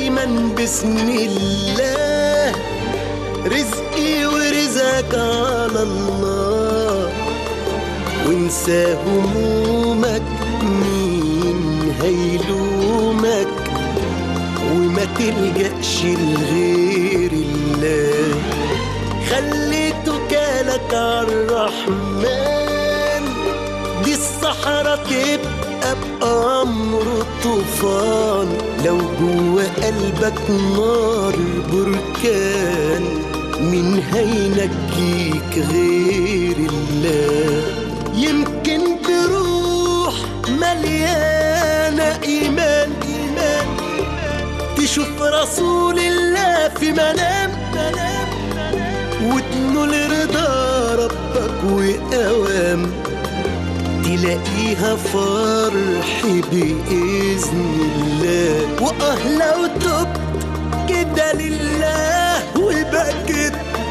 دايما بسم الله رزقي ورزقك على الله وانسى همومك مين هيلومك وما تلجأش لغير الله خلي توكالك عالرحمن دي الصحراء تبقى بأمر طوفان لو جوا قلبك نار بركان مين هينجيك غير الله يمكن تروح مليانة إيمان إيمان تشوف رسول الله في منام منام وتنول رضا ربك وأوام تلاقيها فرح بإذن الله وآه لو تبت كده لله وبكت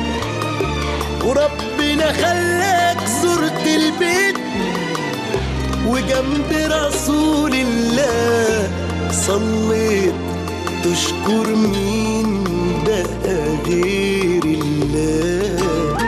وربنا خلاك زرت البيت وجنب رسول الله صليت تشكر مين بقى غير الله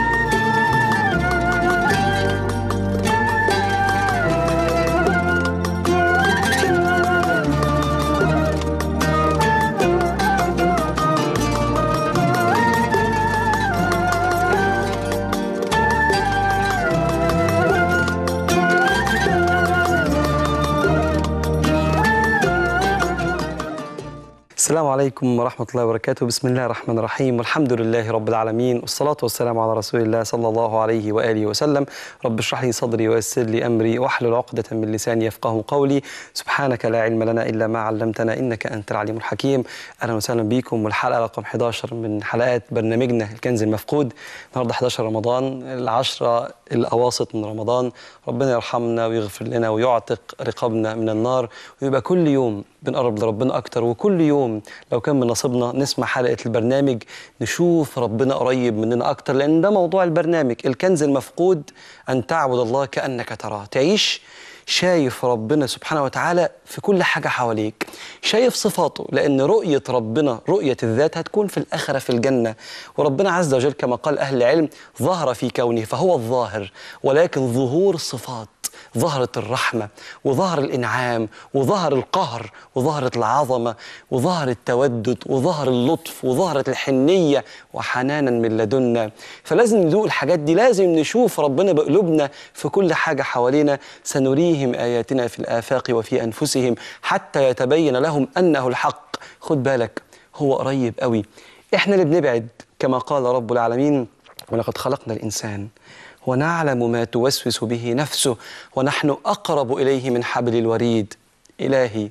السلام عليكم ورحمة الله وبركاته بسم الله الرحمن الرحيم والحمد لله رب العالمين والصلاة والسلام على رسول الله صلى الله عليه وآله وسلم رب اشرح لي صدري ويسر لي أمري واحلل عقدة من لساني يفقه قولي سبحانك لا علم لنا إلا ما علمتنا إنك أنت العليم الحكيم أهلا وسهلا بكم والحلقة رقم 11 من حلقات برنامجنا الكنز المفقود النهارده 11 رمضان العشرة الأواسط من رمضان ربنا يرحمنا ويغفر لنا ويعتق رقابنا من النار ويبقى كل يوم بنقرب لربنا أكتر وكل يوم لو كان من نصيبنا نسمع حلقة البرنامج نشوف ربنا قريب مننا أكتر لأن ده موضوع البرنامج الكنز المفقود أن تعبد الله كأنك تراه تعيش شايف ربنا سبحانه وتعالى في كل حاجة حواليك شايف صفاته لأن رؤية ربنا رؤية الذات هتكون في الآخرة في الجنة وربنا عز وجل كما قال أهل العلم ظهر في كونه فهو الظاهر ولكن ظهور صفات ظهرت الرحمة وظهر الإنعام وظهر القهر وظهرت العظمة وظهر التودد وظهر اللطف وظهرت الحنية وحنانا من لدنا فلازم ندوق الحاجات دي لازم نشوف ربنا بقلوبنا في كل حاجة حوالينا سنريهم آياتنا في الآفاق وفي أنفسهم حتى يتبين لهم أنه الحق خد بالك هو قريب قوي احنا اللي بنبعد كما قال رب العالمين ولقد خلقنا الإنسان ونعلم ما توسوس به نفسه ونحن اقرب اليه من حبل الوريد الهي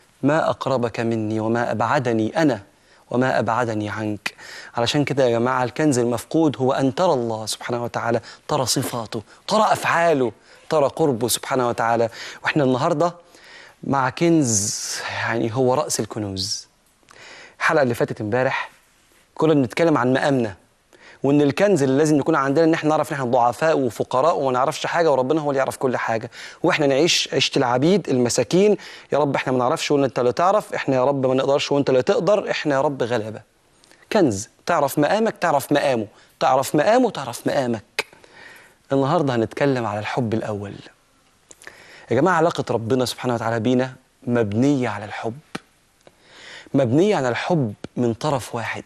ما اقربك مني وما ابعدني انا وما ابعدني عنك علشان كده يا جماعه الكنز المفقود هو ان ترى الله سبحانه وتعالى ترى صفاته ترى افعاله ترى قربه سبحانه وتعالى واحنا النهارده مع كنز يعني هو راس الكنوز الحلقه اللي فاتت امبارح كنا بنتكلم عن مقامنا وان الكنز اللي لازم يكون عندنا ان احنا نعرف ان احنا ضعفاء وفقراء وما نعرفش حاجه وربنا هو اللي يعرف كل حاجه واحنا نعيش عيشه العبيد المساكين يا رب احنا ما نعرفش وانت اللي تعرف احنا يا رب ما نقدرش وانت اللي تقدر احنا يا رب غلبه كنز تعرف مقامك تعرف مقامه تعرف مقامه تعرف مقامك النهارده هنتكلم على الحب الاول يا جماعه علاقه ربنا سبحانه وتعالى بينا مبنيه على الحب مبنيه على الحب من طرف واحد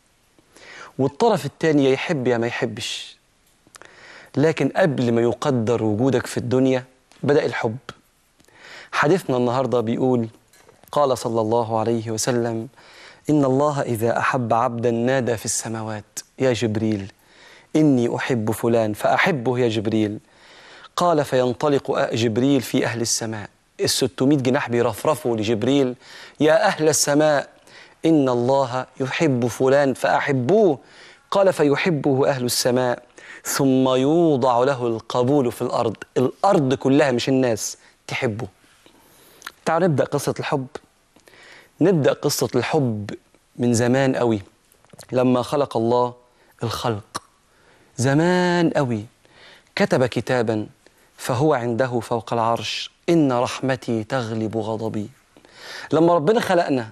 والطرف الثاني يا يحب يا ما يحبش لكن قبل ما يقدر وجودك في الدنيا بدأ الحب حديثنا النهارده بيقول قال صلى الله عليه وسلم إن الله إذا أحب عبدا نادى في السماوات يا جبريل إني أحب فلان فأحبه يا جبريل قال فينطلق جبريل في أهل السماء الستمائة جناح بيرفرفوا لجبريل يا أهل السماء إن الله يحب فلان فأحبوه قال فيحبه أهل السماء ثم يوضع له القبول في الأرض الأرض كلها مش الناس تحبه تعالوا نبدأ قصة الحب نبدأ قصة الحب من زمان قوي لما خلق الله الخلق زمان قوي كتب كتابا فهو عنده فوق العرش إن رحمتي تغلب غضبي لما ربنا خلقنا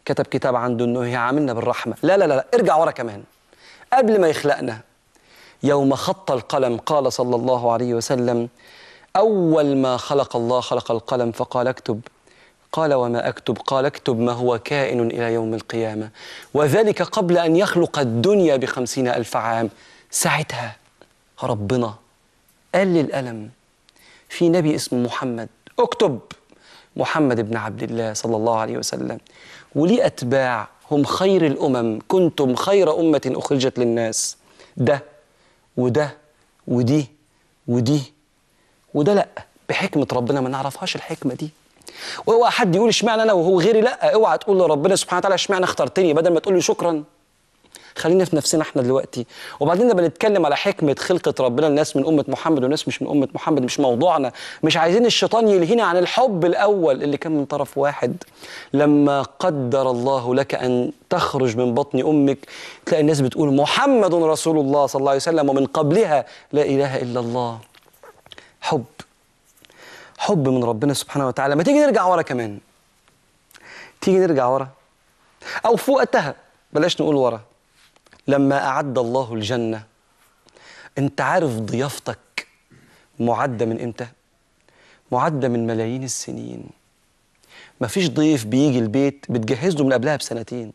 كتب كتاب عنده انه هيعاملنا بالرحمه لا لا لا لا، ارجع ورا كمان قبل ما يخلقنا يوم خط القلم قال صلى الله عليه وسلم اول ما خلق الله خلق القلم فقال اكتب قال وما اكتب قال اكتب ما هو كائن الى يوم القيامه وذلك قبل ان يخلق الدنيا بخمسين الف عام ساعتها ربنا قال للقلم في نبي اسمه محمد اكتب محمد بن عبد الله صلى الله عليه وسلم وليه أتباع هم خير الأمم كنتم خير أمة أخرجت للناس ده وده ودي ودي وده لأ بحكمة ربنا ما نعرفهاش الحكمة دي واوعى حد يقول اشمعنى انا وهو غيري لا اوعى تقول لربنا سبحانه وتعالى اشمعنى اخترتني بدل ما تقول لي شكرا خلينا في نفسنا احنا دلوقتي وبعدين لما بنتكلم على حكمه خلقه ربنا الناس من امه محمد وناس مش من امه محمد مش موضوعنا مش عايزين الشيطان يلهينا عن الحب الاول اللي كان من طرف واحد لما قدر الله لك ان تخرج من بطن امك تلاقي الناس بتقول محمد رسول الله صلى الله عليه وسلم ومن قبلها لا اله الا الله حب حب من ربنا سبحانه وتعالى ما تيجي نرجع ورا كمان تيجي نرجع ورا او في وقتها بلاش نقول ورا لما أعد الله الجنة أنت عارف ضيافتك معدة من إمتى؟ معدة من ملايين السنين مفيش ضيف بيجي البيت بتجهز له من قبلها بسنتين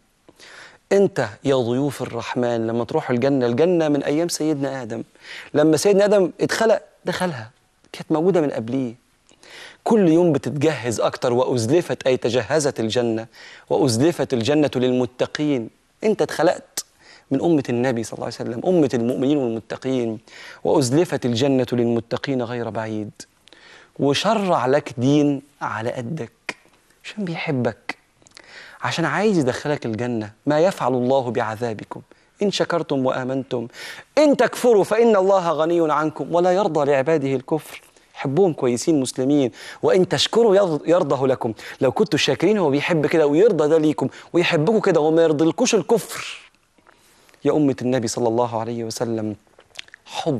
أنت يا ضيوف الرحمن لما تروح الجنة الجنة من أيام سيدنا آدم لما سيدنا آدم اتخلق دخلها كانت موجودة من قبليه كل يوم بتتجهز أكتر وأزلفت أي تجهزت الجنة وأزلفت الجنة للمتقين أنت اتخلقت من أمة النبي صلى الله عليه وسلم أمة المؤمنين والمتقين وأزلفت الجنة للمتقين غير بعيد وشرع لك دين على قدك عشان بيحبك عشان عايز يدخلك الجنة ما يفعل الله بعذابكم إن شكرتم وآمنتم إن تكفروا فإن الله غني عنكم ولا يرضى لعباده الكفر حبهم كويسين مسلمين وإن تشكروا يرض- يرضه لكم لو كنتوا شاكرين هو بيحب كده ويرضى ده ليكم ويحبكم كده وما يرضلكوش الكفر يا أمة النبي صلى الله عليه وسلم حب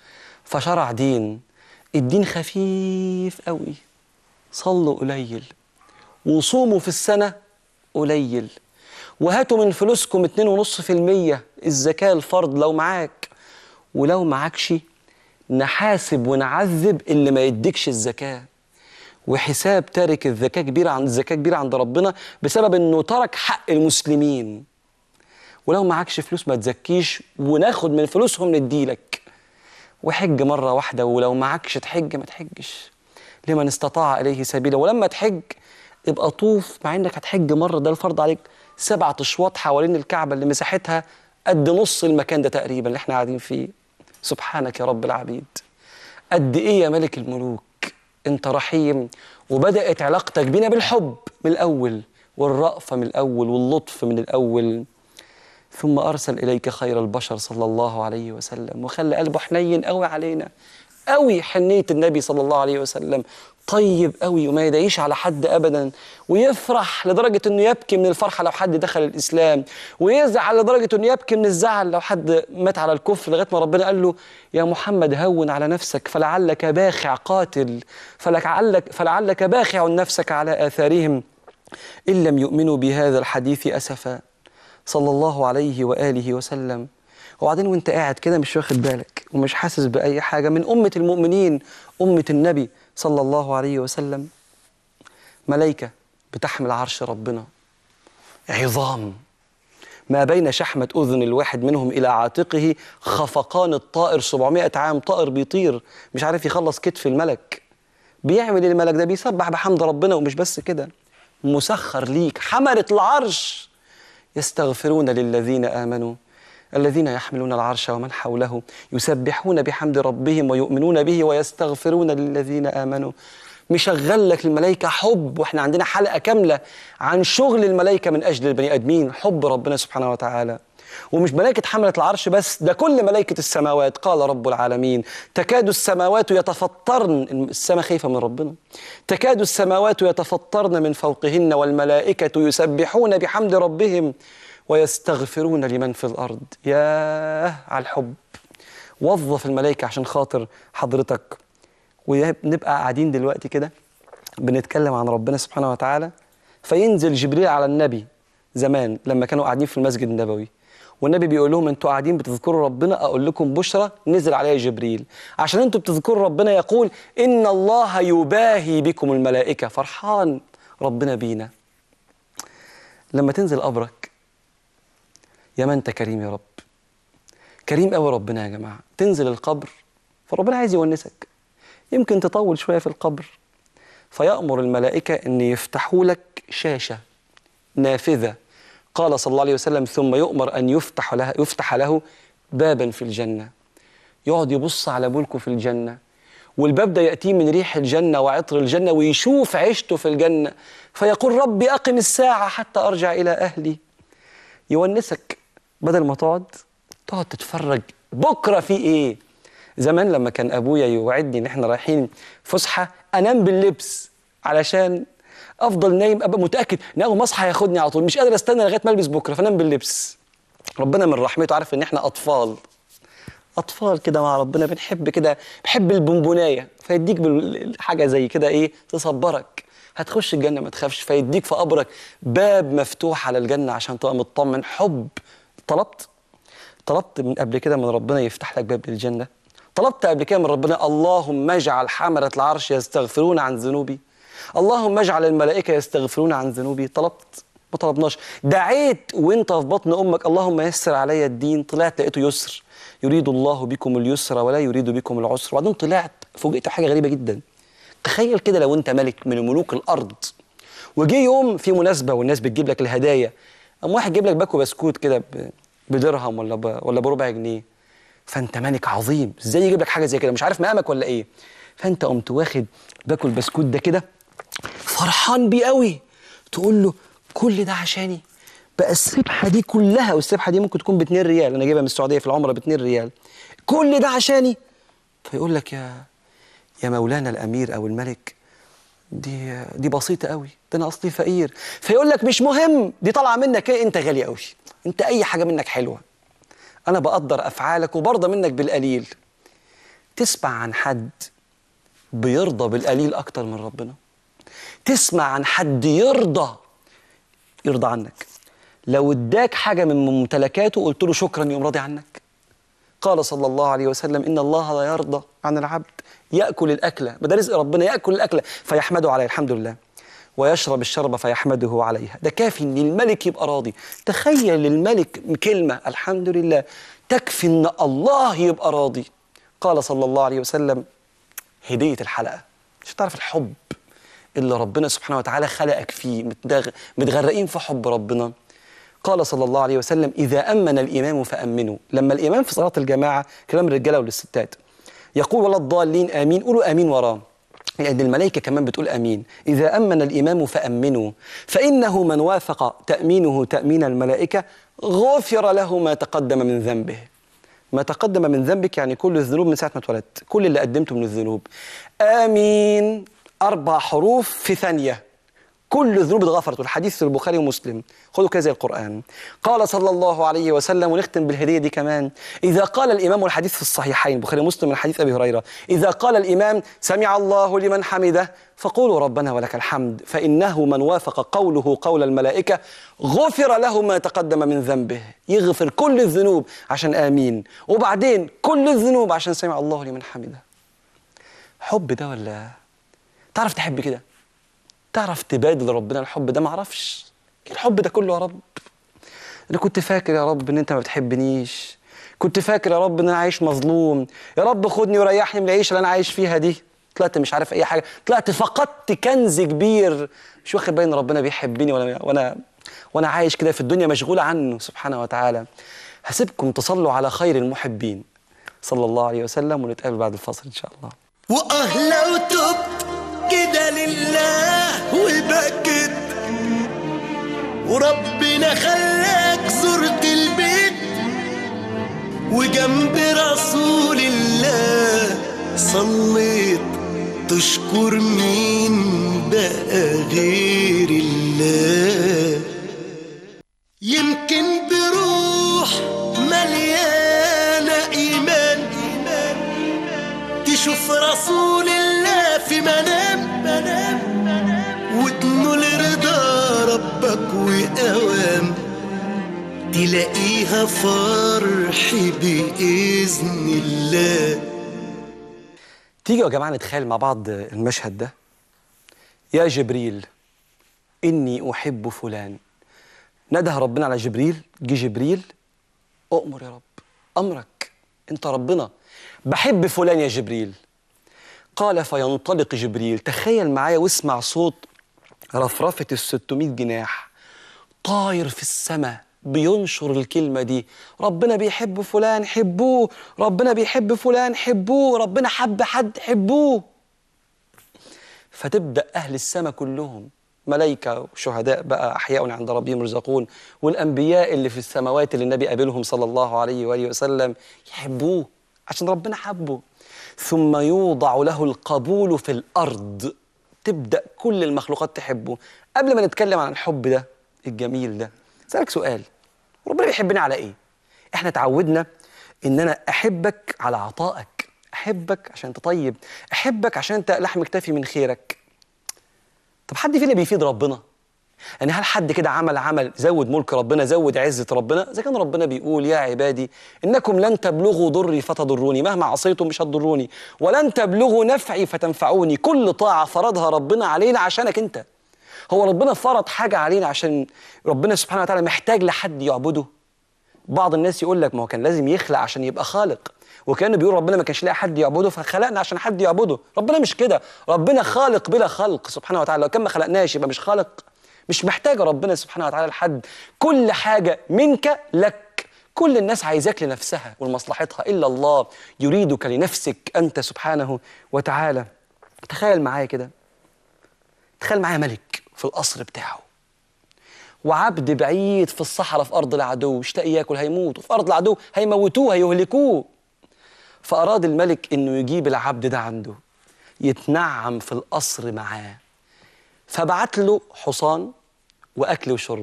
فشرع دين الدين خفيف قوي صلوا قليل وصوموا في السنة قليل وهاتوا من فلوسكم 2.5% الزكاة الفرض لو معاك ولو معكش نحاسب ونعذب اللي ما يديكش الزكاة وحساب تارك الزكاة كبيرة عند الزكاة كبيرة عند ربنا بسبب انه ترك حق المسلمين ولو معكش فلوس ما تزكيش وناخد من فلوسهم نديلك وحج مرة واحدة ولو معكش تحج ما تحجش لمن استطاع إليه سبيلا ولما تحج ابقى طوف مع انك هتحج مرة ده الفرض عليك سبعة اشواط حوالين الكعبة اللي مساحتها قد نص المكان ده تقريبا اللي احنا قاعدين فيه سبحانك يا رب العبيد قد ايه يا ملك الملوك انت رحيم وبدأت علاقتك بينا بالحب من الأول والرأفة من الأول واللطف من الأول ثم أرسل إليك خير البشر صلى الله عليه وسلم وخلى قلبه حنين قوي علينا قوي حنية النبي صلى الله عليه وسلم طيب قوي وما يدعيش على حد أبدا ويفرح لدرجة أنه يبكي من الفرحة لو حد دخل الإسلام ويزعل لدرجة أنه يبكي من الزعل لو حد مات على الكفر لغاية ما ربنا قال له يا محمد هون على نفسك فلعلك باخع قاتل فلعلك, فلعلك باخع نفسك على آثارهم إن لم يؤمنوا بهذا الحديث أسفا صلى الله عليه وآله وسلم وبعدين وانت قاعد كده مش واخد بالك ومش حاسس بأي حاجة من أمة المؤمنين أمة النبي صلى الله عليه وسلم ملائكة بتحمل عرش ربنا عظام ما بين شحمة أذن الواحد منهم إلى عاتقه خفقان الطائر 700 عام طائر بيطير مش عارف يخلص كتف الملك بيعمل إيه الملك ده بيسبح بحمد ربنا ومش بس كده مسخر ليك حملة العرش يستغفرون للذين آمنوا الذين يحملون العرش ومن حوله يسبحون بحمد ربهم ويؤمنون به ويستغفرون للذين آمنوا مشغل لك الملائكة حب واحنا عندنا حلقة كاملة عن شغل الملائكة من أجل البني آدمين حب ربنا سبحانه وتعالى ومش ملائكة حملة العرش بس ده كل ملائكة السماوات قال رب العالمين تكاد السماوات يتفطرن السماء خايفة من ربنا تكاد السماوات يتفطرن من فوقهن والملائكة يسبحون بحمد ربهم ويستغفرون لمن في الأرض ياه على الحب وظف الملائكة عشان خاطر حضرتك ونبقى قاعدين دلوقتي كده بنتكلم عن ربنا سبحانه وتعالى فينزل جبريل على النبي زمان لما كانوا قاعدين في المسجد النبوي والنبي بيقول لهم انتوا قاعدين بتذكروا ربنا اقول لكم بشرى نزل عليها جبريل عشان انتوا بتذكروا ربنا يقول ان الله يباهي بكم الملائكه فرحان ربنا بينا لما تنزل قبرك يا ما انت كريم يا رب كريم قوي ربنا يا جماعه تنزل القبر فربنا عايز يونسك يمكن تطول شويه في القبر فيأمر الملائكه ان يفتحوا لك شاشه نافذه قال صلى الله عليه وسلم ثم يؤمر ان يفتح له يفتح له بابا في الجنه يقعد يبص على ملكه في الجنه والباب ده ياتيه من ريح الجنه وعطر الجنه ويشوف عيشته في الجنه فيقول ربي اقم الساعه حتى ارجع الى اهلي يونسك بدل ما تقعد تقعد تتفرج بكره في ايه زمان لما كان ابويا يوعدني ان احنا رايحين فسحه انام باللبس علشان افضل نايم ابقى متاكد ان اول ما اصحى هياخدني على طول مش قادر استنى لغايه ما البس بكره فانام باللبس ربنا من رحمته عارف ان احنا اطفال اطفال كده مع ربنا بنحب كده بحب البونبونايه فيديك حاجه زي كده ايه تصبرك هتخش الجنه ما تخافش فيديك في قبرك باب مفتوح على الجنه عشان تبقى مطمن حب طلبت طلبت من قبل كده من ربنا يفتح لك باب للجنه طلبت قبل كده من ربنا اللهم اجعل حملة العرش يستغفرون عن ذنوبي اللهم اجعل الملائكة يستغفرون عن ذنوبي طلبت ما طلبناش دعيت وانت في بطن امك اللهم يسر علي الدين طلعت لقيته يسر يريد الله بكم اليسر ولا يريد بكم العسر وبعدين طلعت فوجئت بحاجه غريبه جدا تخيل كده لو انت ملك من ملوك الارض وجي يوم في مناسبه والناس بتجيب لك الهدايا قام واحد يجيب لك باكو بسكوت كده ب- بدرهم ولا ب... ولا بربع جنيه فانت ملك عظيم ازاي يجيب لك حاجه زي كده مش عارف مقامك ولا ايه فانت قمت واخد باكو البسكوت ده كده فرحان بيه قوي تقول له كل ده عشاني بقى السبحه دي كلها والسبحه دي ممكن تكون ب 2 ريال انا جايبها من السعوديه في العمره ب 2 ريال كل ده عشاني فيقول لك يا يا مولانا الامير او الملك دي دي بسيطه قوي ده انا اصلي فقير فيقول لك مش مهم دي طالعه منك ايه انت غالي قوي انت اي حاجه منك حلوه انا بقدر افعالك وبرضى منك بالقليل تسمع عن حد بيرضى بالقليل اكتر من ربنا تسمع عن حد يرضى يرضى عنك لو اداك حاجه من ممتلكاته قلت له شكرا يوم راضي عنك قال صلى الله عليه وسلم ان الله لا يرضى عن العبد ياكل الاكله بدل رزق ربنا ياكل الاكله فيحمده عليه الحمد لله ويشرب الشرب فيحمده عليها ده كافي ان الملك يبقى راضي تخيل الملك كلمه الحمد لله تكفي ان الله يبقى راضي قال صلى الله عليه وسلم هديه الحلقه مش تعرف الحب اللي ربنا سبحانه وتعالى خلقك فيه متدغ- متغرقين في حب ربنا قال صلى الله عليه وسلم إذا أمن الإمام فأمنوا لما الإمام في صلاة الجماعة كلام الرجالة وللستات يقول ولا الضالين آمين قولوا آمين وراه لأن الملائكة كمان بتقول آمين إذا أمن الإمام فأمنوا فإنه من وافق تأمينه تأمين الملائكة غفر له ما تقدم من ذنبه ما تقدم من ذنبك يعني كل الذنوب من ساعة ما اتولدت كل اللي قدمته من الذنوب آمين أربع حروف في ثانية كل الذنوب اتغفرت والحديث في البخاري ومسلم خذوا كذا القرآن قال صلى الله عليه وسلم ونختم بالهدية دي كمان إذا قال الإمام والحديث في الصحيحين البخاري ومسلم من حديث أبي هريرة إذا قال الإمام سمع الله لمن حمده فقولوا ربنا ولك الحمد فإنه من وافق قوله قول الملائكة غفر له ما تقدم من ذنبه يغفر كل الذنوب عشان آمين وبعدين كل الذنوب عشان سمع الله لمن حمده حب ده ولا تعرف تحب كده تعرف تبادل ربنا الحب ده معرفش إيه الحب ده كله يا رب انا كنت فاكر يا رب ان انت ما بتحبنيش كنت فاكر يا رب ان انا عايش مظلوم يا رب خدني وريحني من العيشه اللي انا عايش فيها دي طلعت مش عارف اي حاجه طلعت فقدت كنز كبير مش واخد بالي ان ربنا بيحبني وانا وانا وانا عايش كده في الدنيا مشغول عنه سبحانه وتعالى هسيبكم تصلوا على خير المحبين صلى الله عليه وسلم ونتقابل بعد الفصل ان شاء الله واه لو تبت كده لله وبكت وربنا خلاك زرت البيت وجنب رسول الله صليت تشكر مين بقى غير الله يمكن بروح مليانة إيمان تشوف رسول الله في منام منام وتنول رضا ربك وأوام تلاقيها فرح بإذن الله تيجوا يا جماعة نتخيل مع بعض المشهد ده يا جبريل إني أحب فلان نده ربنا على جبريل جه جبريل أؤمر يا رب أمرك أنت ربنا بحب فلان يا جبريل قال فينطلق جبريل تخيل معايا واسمع صوت رفرفة الستمائة جناح طاير في السماء بينشر الكلمة دي ربنا بيحب فلان حبوه ربنا بيحب فلان حبوه ربنا حب حد حبوه فتبدأ أهل السماء كلهم ملائكة وشهداء بقى أحياء عند ربهم يرزقون والأنبياء اللي في السماوات اللي النبي قابلهم صلى الله عليه وآله وسلم يحبوه عشان ربنا حبه ثم يوضع له القبول في الأرض تبدأ كل المخلوقات تحبه قبل ما نتكلم عن الحب ده الجميل ده سألك سؤال ربنا بيحبنا على إيه؟ إحنا تعودنا إن أنا أحبك على عطائك أحبك عشان أنت طيب أحبك عشان أنت لحم كتافي من خيرك طب حد فينا بيفيد ربنا؟ يعني هل حد كده عمل عمل زود ملك ربنا زود عزة ربنا إذا كان ربنا بيقول يا عبادي إنكم لن تبلغوا ضري فتضروني مهما عصيتم مش هتضروني ولن تبلغوا نفعي فتنفعوني كل طاعة فرضها ربنا علينا عشانك أنت هو ربنا فرض حاجة علينا عشان ربنا سبحانه وتعالى محتاج لحد يعبده بعض الناس يقول لك ما هو كان لازم يخلق عشان يبقى خالق وكان بيقول ربنا ما كانش لاقي حد يعبده فخلقنا عشان حد يعبده ربنا مش كده ربنا خالق بلا خلق سبحانه وتعالى لو كان ما خلقناش يبقى مش خالق مش محتاج ربنا سبحانه وتعالى لحد كل حاجة منك لك كل الناس عايزاك لنفسها ولمصلحتها إلا الله يريدك لنفسك أنت سبحانه وتعالى تخيل معايا كده تخيل معايا ملك في القصر بتاعه وعبد بعيد في الصحراء في أرض العدو اشتاق ياكل هيموت وفي أرض العدو هيموتوه هيهلكوه فأراد الملك إنه يجيب العبد ده عنده يتنعم في القصر معاه فبعت له حصان واكل وشرب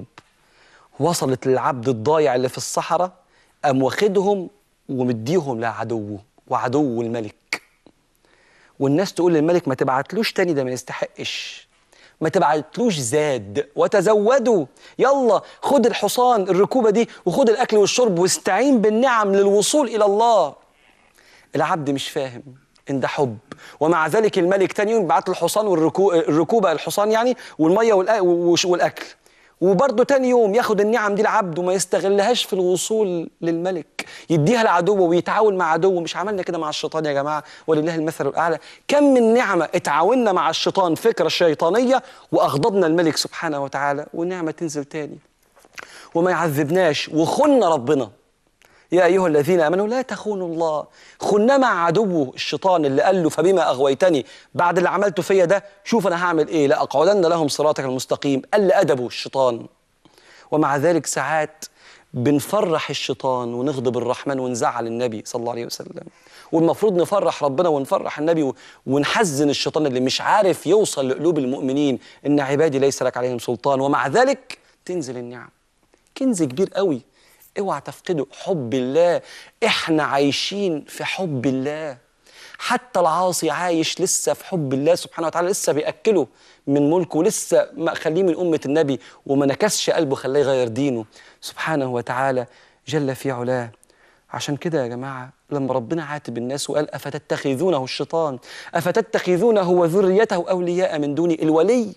وصلت للعبد الضايع اللي في الصحراء قام واخدهم ومديهم لعدوه وعدو الملك والناس تقول للملك ما تبعتلوش تاني ده ما يستحقش ما تبعتلوش زاد وتزودوا يلا خد الحصان الركوبة دي وخد الأكل والشرب واستعين بالنعم للوصول إلى الله العبد مش فاهم ان ده حب ومع ذلك الملك تاني يوم بعت الحصان والركوبه الحصان يعني والميه والاكل وبرضه تاني يوم ياخد النعم دي العبد وما يستغلهاش في الوصول للملك يديها لعدوه ويتعاون مع عدوه مش عملنا كده مع الشيطان يا جماعه ولله المثل الاعلى كم من نعمه اتعاوننا مع الشيطان فكره شيطانيه واغضبنا الملك سبحانه وتعالى والنعمه تنزل تاني وما يعذبناش وخنا ربنا يا أيها الذين آمنوا لا تخونوا الله خنا مع عدوه الشيطان اللي قال له فبما أغويتني بعد اللي عملته فيا ده شوف أنا هعمل إيه لأقعدن لهم صراطك المستقيم قال أدبه الشيطان ومع ذلك ساعات بنفرح الشيطان ونغضب الرحمن ونزعل النبي صلى الله عليه وسلم والمفروض نفرح ربنا ونفرح النبي ونحزن الشيطان اللي مش عارف يوصل لقلوب المؤمنين إن عبادي ليس لك عليهم سلطان ومع ذلك تنزل النعم كنز كبير قوي اوعى تفقده حب الله احنا عايشين في حب الله حتى العاصي عايش لسه في حب الله سبحانه وتعالى لسه بيأكله من ملكه لسه خليه من أمة النبي وما نكسش قلبه خلاه يغير دينه سبحانه وتعالى جل في علاه عشان كده يا جماعة لما ربنا عاتب الناس وقال أفتتخذونه الشيطان أفتتخذونه وذريته أولياء من دوني الولي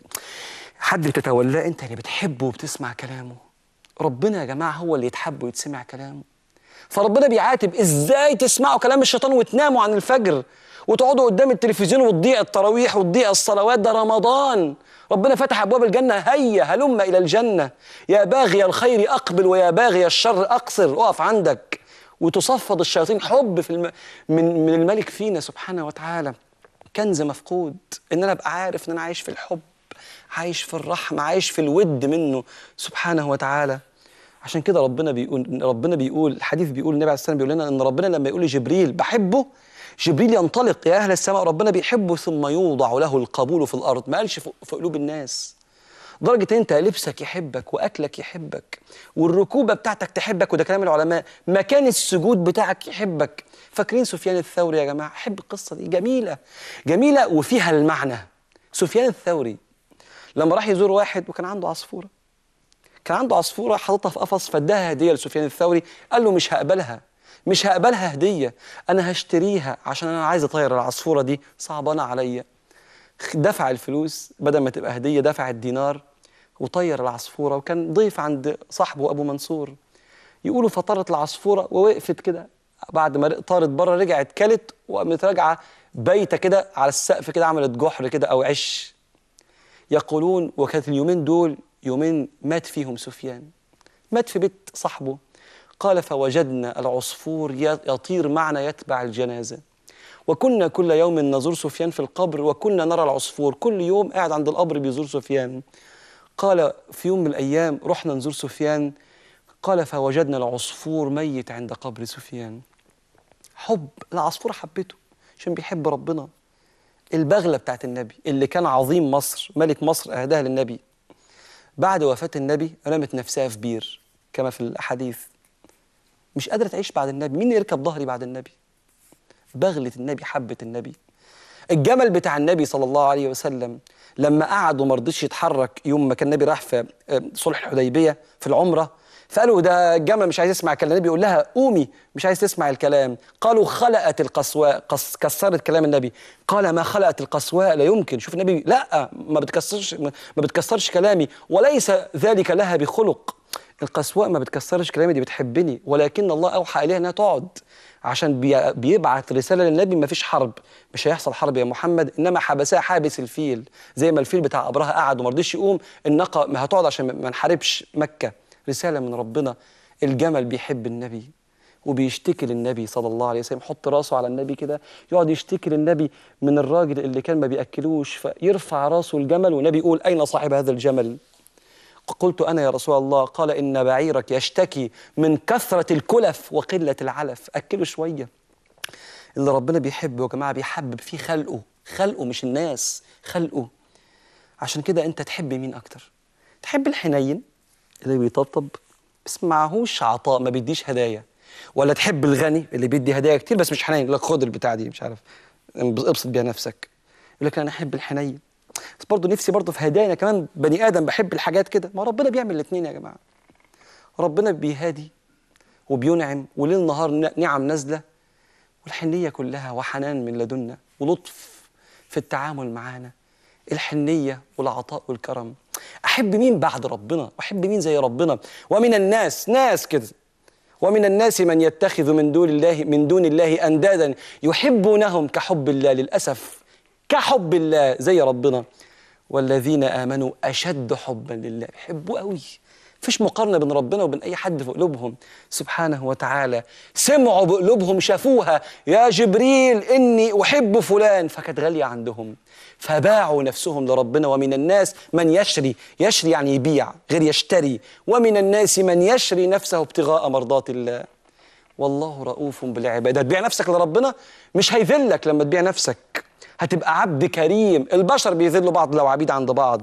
حد تتولاه أنت اللي بتحبه وبتسمع كلامه ربنا يا جماعة هو اللي يتحب ويتسمع كلامه فربنا بيعاتب ازاي تسمعوا كلام الشيطان وتناموا عن الفجر وتقعدوا قدام التلفزيون وتضيع التراويح وتضيع الصلوات ده رمضان ربنا فتح ابواب الجنه هيا هلم الى الجنه يا باغي الخير اقبل ويا باغي الشر اقصر اقف عندك وتصفد الشياطين حب في الم... من من الملك فينا سبحانه وتعالى كنز مفقود ان انا ابقى عارف ان انا عايش في الحب عايش في الرحمه عايش في الود منه سبحانه وتعالى عشان كده ربنا بيقول ربنا بيقول الحديث بيقول النبي عليه الصلاه والسلام بيقول لنا ان ربنا لما يقول لجبريل بحبه جبريل ينطلق يا اهل السماء ربنا بيحبه ثم يوضع له القبول في الارض ما قالش في في قلوب الناس لدرجة انت لبسك يحبك واكلك يحبك والركوبة بتاعتك تحبك وده كلام العلماء مكان السجود بتاعك يحبك فاكرين سفيان الثوري يا جماعة حب القصة دي جميلة جميلة وفيها المعنى سفيان الثوري لما راح يزور واحد وكان عنده عصفورة كان عنده عصفوره حاططها في قفص فاداها هديه لسفيان الثوري قال له مش هقبلها مش هقبلها هديه انا هشتريها عشان انا عايز اطير العصفوره دي صعبانه عليا دفع الفلوس بدل ما تبقى هديه دفع الدينار وطير العصفوره وكان ضيف عند صاحبه ابو منصور يقولوا فطرت العصفوره ووقفت كده بعد ما طارت بره رجعت كلت وقامت راجعه بايته كده على السقف كده عملت جحر كده او عش يقولون وكانت اليومين دول يومين مات فيهم سفيان مات في بيت صاحبه قال فوجدنا العصفور يطير معنا يتبع الجنازه وكنا كل يوم نزور سفيان في القبر وكنا نرى العصفور كل يوم قاعد عند القبر بيزور سفيان قال في يوم من الايام رحنا نزور سفيان قال فوجدنا العصفور ميت عند قبر سفيان حب العصفور حبته عشان بيحب ربنا البغلة بتاعت النبي اللي كان عظيم مصر ملك مصر أهداها للنبي بعد وفاة النبي رمت نفسها في بير كما في الأحاديث مش قادرة تعيش بعد النبي مين يركب ظهري بعد النبي بغلة النبي حبت النبي الجمل بتاع النبي صلى الله عليه وسلم لما قعد وما رضيش يتحرك يوم ما كان النبي راح في صلح الحديبية في العمرة فقالوا ده الجمل مش عايز يسمع الكلام النبي يقول لها قومي مش عايز تسمع الكلام قالوا خلقت القسواء قص كسرت كلام النبي قال ما خلقت القسواء لا يمكن شوف النبي لا ما بتكسرش ما بتكسرش كلامي وليس ذلك لها بخلق القسواء ما بتكسرش كلامي دي بتحبني ولكن الله اوحى اليها انها تقعد عشان بي بيبعت رساله للنبي ما فيش حرب مش هيحصل حرب يا محمد انما حبسها حابس الفيل زي ما الفيل بتاع ابرهه قعد وما رضيش يقوم الناقه ما هتقعد عشان ما نحاربش مكه رسالة من ربنا الجمل بيحب النبي وبيشتكي للنبي صلى الله عليه وسلم يحط راسه على النبي كده يقعد يشتكي للنبي من الراجل اللي كان ما بيأكلوش فيرفع راسه الجمل والنبي يقول أين صاحب هذا الجمل قلت أنا يا رسول الله قال إن بعيرك يشتكي من كثرة الكلف وقلة العلف أكله شوية اللي ربنا بيحبه يا جماعة بيحبب فيه خلقه خلقه مش الناس خلقه عشان كده أنت تحب مين أكتر تحب الحنين اللي بيطبطب بس معهوش عطاء ما بيديش هدايا ولا تحب الغني اللي بيدي هدايا كتير بس مش حنين يقول لك خد البتاع دي مش عارف ابسط بيها نفسك يقول لك انا احب الحنين بس برضه نفسي برضه في هدايا انا كمان بني ادم بحب الحاجات كده ما ربنا بيعمل الاثنين يا جماعه ربنا بيهادي وبينعم وليل نهار نعم نازله والحنيه كلها وحنان من لدنا ولطف في التعامل معانا الحنيه والعطاء والكرم احب مين بعد ربنا واحب مين زي ربنا ومن الناس ناس كده ومن الناس من يتخذ من دون الله من دون الله اندادا يحبونهم كحب الله للاسف كحب الله زي ربنا والذين امنوا اشد حبا لله يحبوا قوي مفيش مقارنه بين ربنا وبين اي حد في قلوبهم سبحانه وتعالى سمعوا بقلوبهم شافوها يا جبريل اني احب فلان فكانت غاليه عندهم فباعوا نفسهم لربنا ومن الناس من يشري يشري يعني يبيع غير يشتري ومن الناس من يشري نفسه ابتغاء مرضات الله والله رؤوف بالعباد هتبيع نفسك لربنا مش هيذلك لما تبيع نفسك هتبقى عبد كريم البشر بيذلوا بعض لو عبيد عند بعض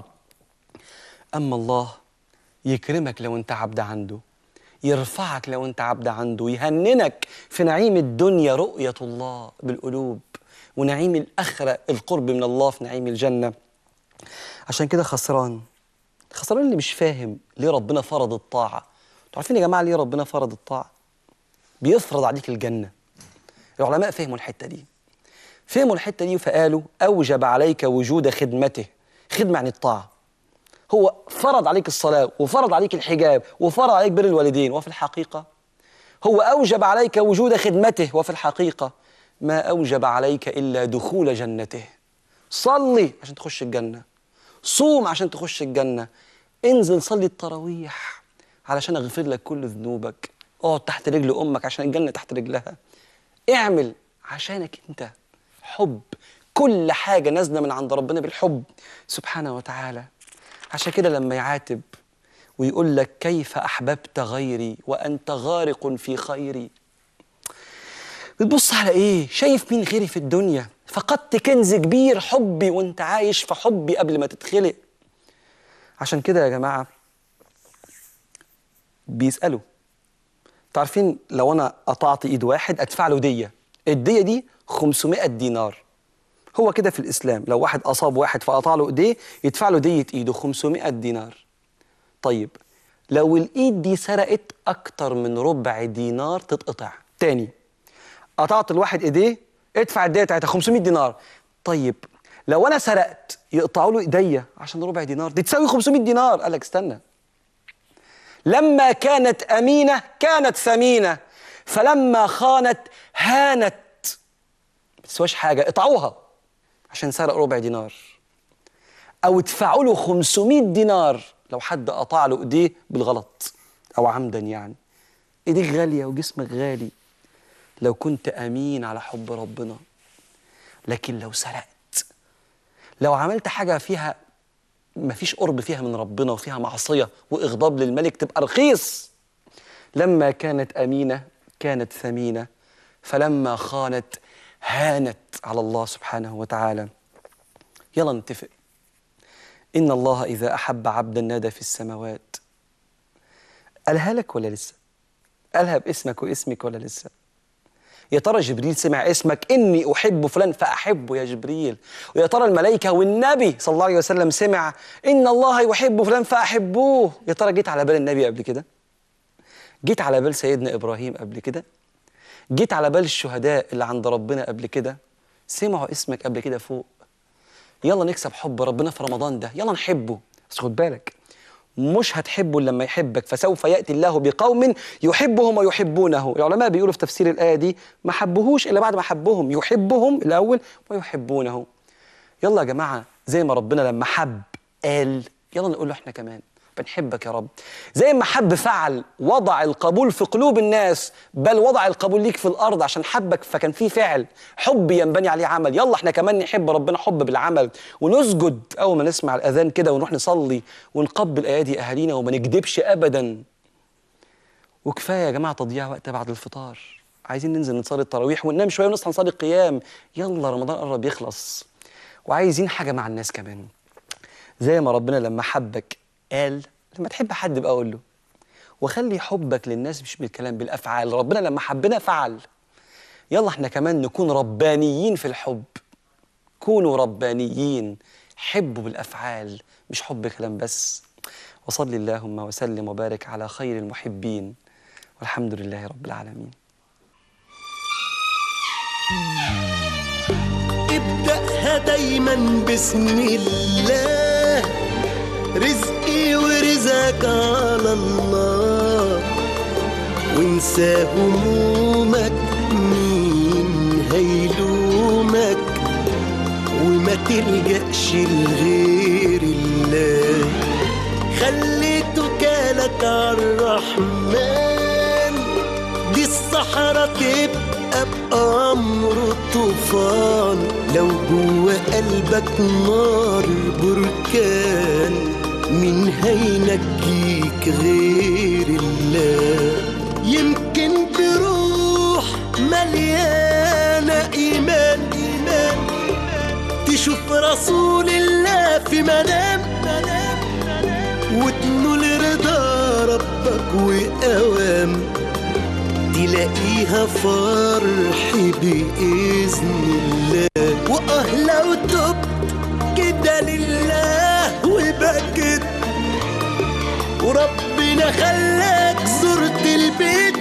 اما الله يكرمك لو انت عبد عنده يرفعك لو انت عبد عنده يهننك في نعيم الدنيا رؤية الله بالقلوب ونعيم الآخرة القرب من الله في نعيم الجنة عشان كده خسران خسران اللي مش فاهم ليه ربنا فرض الطاعة انتوا عارفين يا جماعة ليه ربنا فرض الطاعة بيفرض عليك الجنة العلماء فهموا الحتة دي فهموا الحتة دي فقالوا أوجب عليك وجود خدمته خدمة يعني الطاعة هو فرض عليك الصلاة وفرض عليك الحجاب وفرض عليك بر الوالدين وفي الحقيقة هو أوجب عليك وجود خدمته وفي الحقيقة ما أوجب عليك إلا دخول جنته صلي عشان تخش الجنة صوم عشان تخش الجنة انزل صلي التراويح علشان أغفر لك كل ذنوبك اقعد تحت رجل أمك عشان الجنة تحت رجلها اعمل عشانك أنت حب كل حاجة نازلة من عند ربنا بالحب سبحانه وتعالى عشان كده لما يعاتب ويقول لك كيف أحببت غيري وأنت غارق في خيري بتبص على إيه؟ شايف مين غيري في الدنيا فقدت كنز كبير حبي وانت عايش في حبي قبل ما تتخلق عشان كده يا جماعة بيسألوا تعرفين لو أنا قطعت إيد واحد أدفع له دية الدية دي 500 دينار هو كده في الإسلام لو واحد أصاب واحد فقطع له إيديه يدفع له دية إيده 500 دينار طيب لو الايد دي سرقت اكتر من ربع دينار تتقطع تاني قطعت الواحد ايديه ادفع الديه بتاعتها 500 دينار طيب لو انا سرقت يقطعوا له ايديا عشان ربع دينار دي تساوي 500 دينار قال لك استنى لما كانت امينه كانت ثمينه فلما خانت هانت ما تسواش حاجه اقطعوها عشان سرق ربع دينار او ادفعوا له 500 دينار لو حد قطع له ايديه بالغلط او عمدا يعني ايديك غاليه وجسمك غالي لو كنت امين على حب ربنا لكن لو سرقت لو عملت حاجه فيها مفيش قرب فيها من ربنا وفيها معصيه واغضاب للملك تبقى رخيص لما كانت امينه كانت ثمينه فلما خانت هانت على الله سبحانه وتعالى يلا نتفق إن الله إذا أحب عبدا نادى في السماوات قالها لك ولا لسه؟ قالها باسمك واسمك ولا لسه؟ يا ترى جبريل سمع اسمك إني أحب فلان فأحبه يا جبريل ويا ترى الملائكة والنبي صلى الله عليه وسلم سمع إن الله يحب فلان فأحبوه يا ترى جيت على بال النبي قبل كده؟ جيت على بال سيدنا إبراهيم قبل كده؟ جيت على بال الشهداء اللي عند ربنا قبل كده؟ سمعوا اسمك قبل كده فوق يلا نكسب حب ربنا في رمضان ده يلا نحبه بس خد بالك مش هتحبه إلا لما يحبك فسوف يأتي الله بقوم يحبهم ويحبونه العلماء بيقولوا في تفسير الآية دي ما حبهوش إلا بعد ما حبهم يحبهم الأول ويحبونه يلا يا جماعة زي ما ربنا لما حب قال يلا نقول له احنا كمان بنحبك يا رب زي ما حب فعل وضع القبول في قلوب الناس بل وضع القبول ليك في الارض عشان حبك فكان في فعل حب ينبني عليه عمل يلا احنا كمان نحب ربنا حب بالعمل ونسجد اول ما نسمع الاذان كده ونروح نصلي ونقبل ايادي اهالينا وما نكذبش ابدا وكفايه يا جماعه تضييع وقت بعد الفطار عايزين ننزل نصلي التراويح وننام شويه ونصحى نصلي القيام يلا رمضان قرب يخلص وعايزين حاجه مع الناس كمان زي ما ربنا لما حبك قال لما تحب حد بقى قول له وخلي حبك للناس مش بالكلام بالافعال ربنا لما حبنا فعل يلا احنا كمان نكون ربانيين في الحب كونوا ربانيين حبوا بالافعال مش حب كلام بس وصل اللهم وسلم وبارك على خير المحبين والحمد لله رب العالمين ابدأها دايما بسم الله رزقي ورزقك على الله وانسى همومك مين هيلومك وما تلجأش لغير الله خلي توكالك عالرحمن دي الصحراء تبقى بأمر طوفان لو جوا قلبك نار بركان مين هينجيك غير الله يمكن بروح مليانة إيمان إيمان تشوف رسول الله في منام منام وتنول رضا ربك وأوام تلاقيها فرح بإذن الله وآه لو تبت كده لله وبكت وربنا خلاك زرت البيت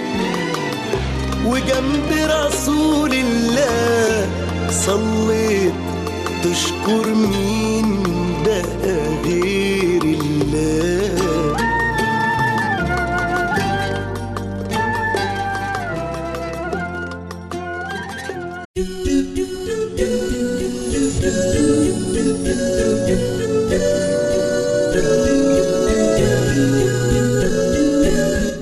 وجنب رسول الله صليت تشكر مين بقى غير